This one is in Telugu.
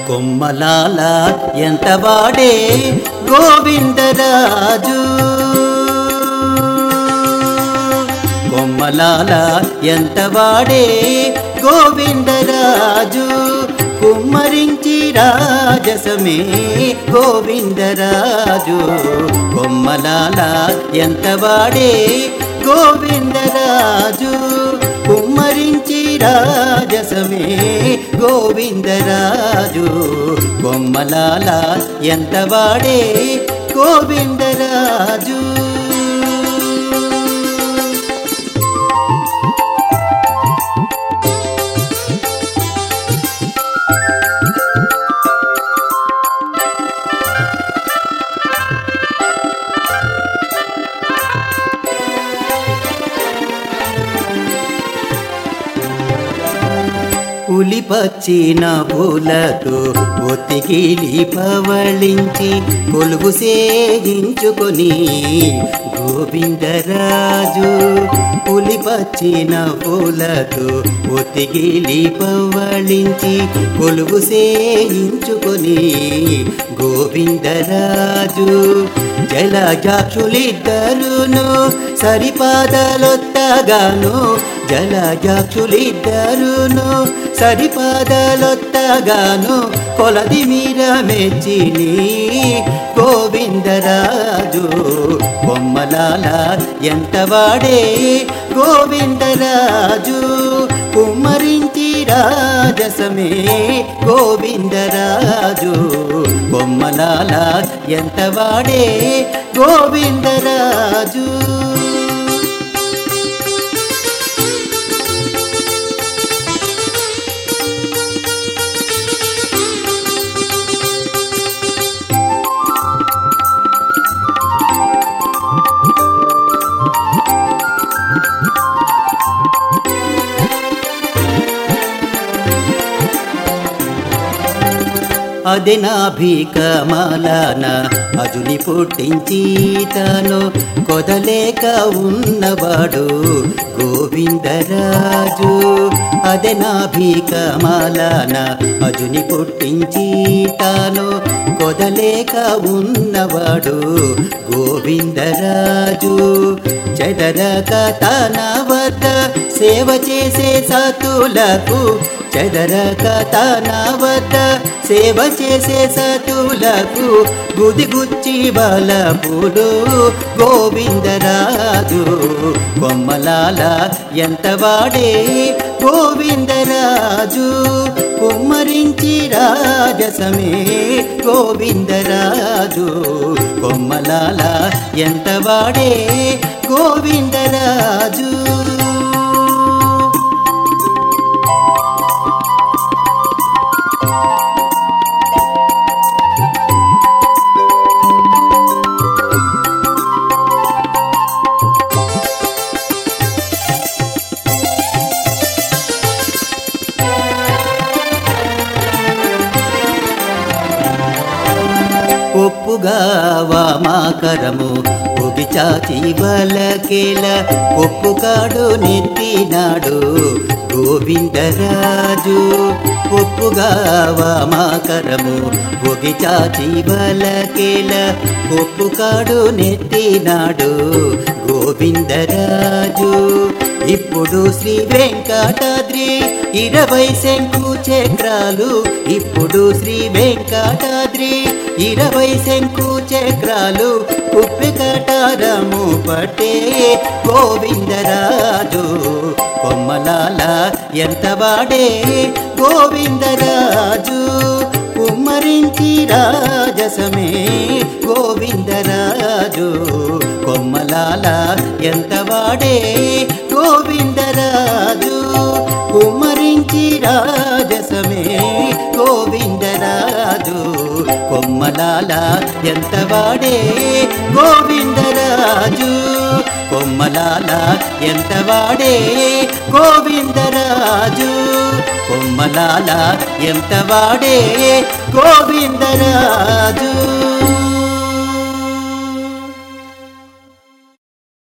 కొమ్మలాల ఎంత వాడే గోవిందరాజు కొమ్మలాల ఎంత వాడే గోవిందరాజు కుమ్మరించి రాజసమే గోవిందరాజు కొమ్మలాల ఎంత వాడే గోవిందరాజు కుమ్మరించి రాజసమే గోవిందరాజు కొమ్మలాల ఎంత వాడే గోవిందరాజు ఉలిపచ్చిన పూలతో ఒత్తికిలి పవళించి కొలువు సేగించుకొని గోవిందరాజు ఉలిపచ్చిన పూలతో ఒత్తికిలి పవళించి కొలువు సేయించుకొని గోవిందరాజు జలజాక్షులిద్దరును సరిపాదలొత్తగాను జలజాక్షులిద్దరును సరిపాదలొత్తగాను కొలది మీర మెచ్చిని గోవిందరాజు బొమ్మలాల ఎంత వాడే గోవిందరాజు కుమ్మరించి రాజసమే గోవిందరాజు బొమ్మలాల ఎంత వాడే గోవిందరాజు అది నా భీకమాలన అజుని పుట్టించి తాను కొదలేక ఉన్నవాడు గోవిందరాజు అదే నా భీకమాలన అజుని పుట్టించి తాను కొదలేక ఉన్నవాడు గోవిందరాజు చెదరక తన వద్ద సేవ చేసే సతులకు చెదరక తన వద్ద సేవ చేసే సతులకు గుదిగుచ్చి బలపుడు గోవిందరాజు కొమ్మలాల ఎంత వాడే గోవిందరాజు కుమ్మరించి రాజసమే గోవిందరాజు కొమ్మలాల ఎంత వాడే గోవిందరాజు ఒప్పుగా వామాకరము ఒగి చాచి బలకేల ఒప్పుకాడు నెత్తినాడు గోవిందరాజు ఒప్పుగా వామాకరము ఒగి చాచి బలకేల ఒప్పుకాడు నెత్తినాడు గోవిందరాజు ఇప్పుడు శ్రీ వెంకటాద్రి ఇరవై శంకు చక్రాలు ఇప్పుడు శ్రీ వెంకటాద్రి ఇరవై శంకు చక్రాలు కుప్పికటారము పట్టే గోవిందరాజు కొమ్మలాల ఎంత వాడే గోవిందరాజు కుమ్మరించి రాజసమే గోవిందరాజు కొమ్మలాల ఎంత వాడే గోవిందరాజు కుమ్మరించి రాజసమే గోవిందరాజు కొమ్మలాల ఎంత వాడే గోవిందరాజు కొమ్మలాల ఎంత వాడే గోవిందరాజు కొమ్మలాల ఎంత వాడే గోవిందరాజు